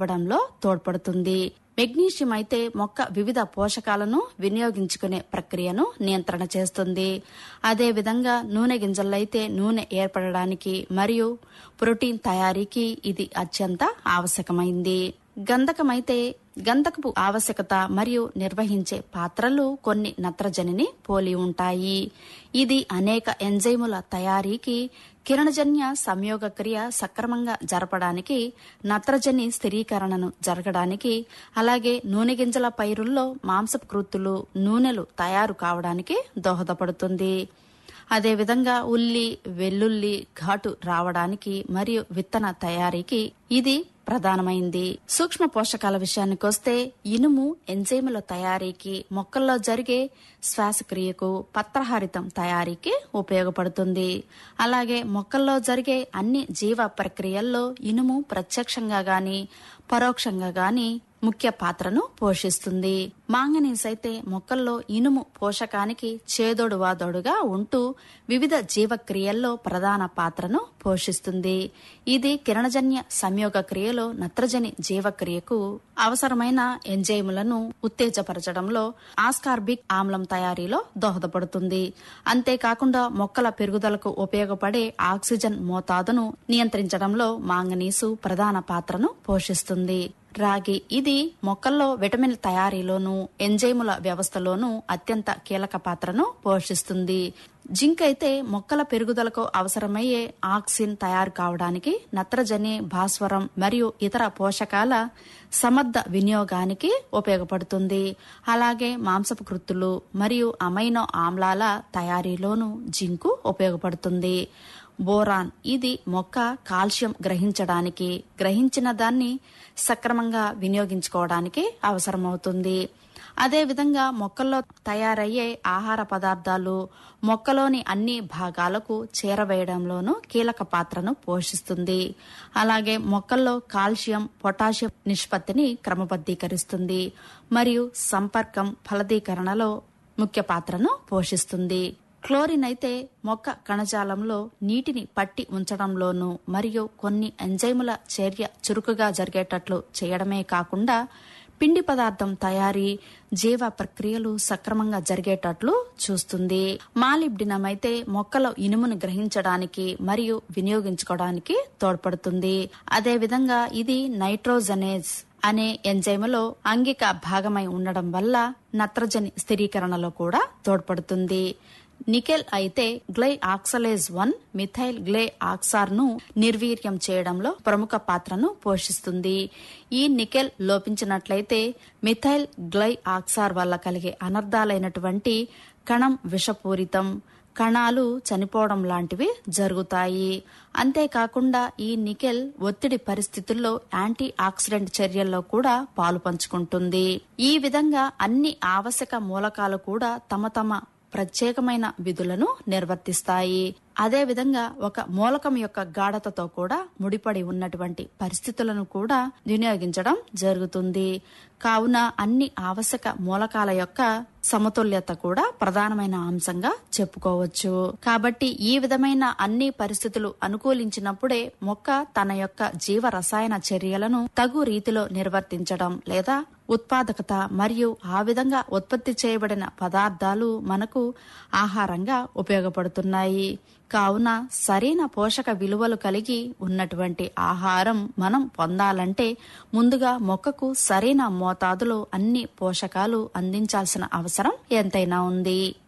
ఇవ్వడంలో తోడ్పడుతుంది మెగ్నీషియం అయితే మొక్క వివిధ పోషకాలను వినియోగించుకునే ప్రక్రియను నియంత్రణ చేస్తుంది అదేవిధంగా నూనె గింజల్లో అయితే నూనె ఏర్పడడానికి మరియు ప్రోటీన్ తయారీకి ఇది అత్యంత ఆవశ్యకమైంది గంధకమైతే గంధకపు ఆవశ్యకత మరియు నిర్వహించే పాత్రలు కొన్ని నత్రజనిని పోలి ఉంటాయి ఇది అనేక ఎంజైముల తయారీకి కిరణజన్య సంయోగ క్రియ సక్రమంగా జరపడానికి నత్రజని స్థిరీకరణను జరగడానికి అలాగే నూనె గింజల పైరుల్లో మాంసపు కృత్తులు నూనెలు తయారు కావడానికి దోహదపడుతుంది అదేవిధంగా ఉల్లి వెల్లుల్లి ఘాటు రావడానికి మరియు విత్తన తయారీకి ఇది ప్రధానమైంది సూక్ష్మ పోషకాల విషయానికొస్తే ఇనుము ఎంజైముల తయారీకి మొక్కల్లో జరిగే శ్వాసక్రియకు పత్రహారితం తయారీకి ఉపయోగపడుతుంది అలాగే మొక్కల్లో జరిగే అన్ని జీవ ప్రక్రియల్లో ఇనుము ప్రత్యక్షంగా గాని పరోక్షంగా గాని ముఖ్య పాత్రను పోషిస్తుంది మాంగనీస్ అయితే మొక్కల్లో ఇనుము పోషకానికి చేదోడు వాదోడుగా ఉంటూ వివిధ జీవక్రియల్లో ప్రధాన పాత్రను పోషిస్తుంది ఇది కిరణజన్య సంయోగ క్రియలో నత్రజని జీవక్రియకు అవసరమైన ఎంజైములను ఉత్తేజపరచడంలో ఆస్కార్బిక్ ఆమ్లం తయారీలో దోహదపడుతుంది అంతేకాకుండా మొక్కల పెరుగుదలకు ఉపయోగపడే ఆక్సిజన్ మోతాదును నియంత్రించడంలో మాంగనీసు ప్రధాన పాత్రను పోషిస్తుంది రాగి ఇది మొక్కల్లో విటమిన్ తయారీలోను ఎంజైముల వ్యవస్థలోనూ అత్యంత కీలక పాత్రను పోషిస్తుంది జింక్ అయితే మొక్కల పెరుగుదలకు అవసరమయ్యే ఆక్సిన్ తయారు కావడానికి నత్రజని భాస్వరం మరియు ఇతర పోషకాల సమర్థ వినియోగానికి ఉపయోగపడుతుంది అలాగే మాంసపు కృత్తులు మరియు అమైనో ఆమ్లాల తయారీలోనూ జింకు ఉపయోగపడుతుంది బోరాన్ ఇది మొక్క కాల్షియం గ్రహించడానికి గ్రహించిన దాన్ని సక్రమంగా వినియోగించుకోవడానికి అవసరమవుతుంది అదేవిధంగా మొక్కల్లో తయారయ్యే ఆహార పదార్థాలు మొక్కలోని అన్ని భాగాలకు చేరవేయడంలోనూ కీలక పాత్రను పోషిస్తుంది అలాగే మొక్కల్లో కాల్షియం పొటాషియం నిష్పత్తిని క్రమబద్ధీకరిస్తుంది మరియు సంపర్కం ఫలదీకరణలో ముఖ్య పాత్రను పోషిస్తుంది క్లోరిన్ అయితే మొక్క కణజాలంలో నీటిని పట్టి ఉంచడంలోనూ మరియు కొన్ని ఎంజైముల చర్య చురుకుగా జరిగేటట్లు చేయడమే కాకుండా పిండి పదార్థం తయారీ జీవ ప్రక్రియలు సక్రమంగా జరిగేటట్లు చూస్తుంది మాలిబ్డినం అయితే మొక్కలో ఇనుమును గ్రహించడానికి మరియు వినియోగించుకోవడానికి తోడ్పడుతుంది అదేవిధంగా ఇది నైట్రోజనేజ్ అనే ఎంజైములో అంగిక భాగమై ఉండడం వల్ల నత్రజని స్థిరీకరణలో కూడా తోడ్పడుతుంది నికెల్ అయితే గ్లై ఆక్సలేజ్ వన్ మిథైల్ గ్లే ఆక్సార్ ను నిర్వీర్యం చేయడంలో ప్రముఖ పాత్రను పోషిస్తుంది ఈ నికెల్ లోపించినట్లయితే మిథైల్ గ్లై ఆక్సార్ వల్ల కలిగే అనర్థాలైనటువంటి కణం విషపూరితం కణాలు చనిపోవడం లాంటివి జరుగుతాయి అంతేకాకుండా ఈ నికెల్ ఒత్తిడి పరిస్థితుల్లో యాంటీ ఆక్సిడెంట్ చర్యల్లో కూడా పాలు పంచుకుంటుంది ఈ విధంగా అన్ని ఆవశ్యక మూలకాలు కూడా తమ తమ ప్రత్యేకమైన విధులను నిర్వర్తిస్తాయి అదేవిధంగా ఒక మూలకం యొక్క గాఢతతో కూడా ముడిపడి ఉన్నటువంటి పరిస్థితులను కూడా వినియోగించడం జరుగుతుంది కావున అన్ని ఆవశ్యక మూలకాల యొక్క సమతుల్యత కూడా ప్రధానమైన అంశంగా చెప్పుకోవచ్చు కాబట్టి ఈ విధమైన అన్ని పరిస్థితులు అనుకూలించినప్పుడే మొక్క తన యొక్క జీవ రసాయన చర్యలను తగు రీతిలో నిర్వర్తించడం లేదా ఉత్పాదకత మరియు ఆ విధంగా ఉత్పత్తి చేయబడిన పదార్థాలు మనకు ఆహారంగా ఉపయోగపడుతున్నాయి కావున సరైన పోషక విలువలు కలిగి ఉన్నటువంటి ఆహారం మనం పొందాలంటే ముందుగా మొక్కకు సరైన మోతాదులో అన్ని పోషకాలు అందించాల్సిన అవసరం ఎంతైనా ఉంది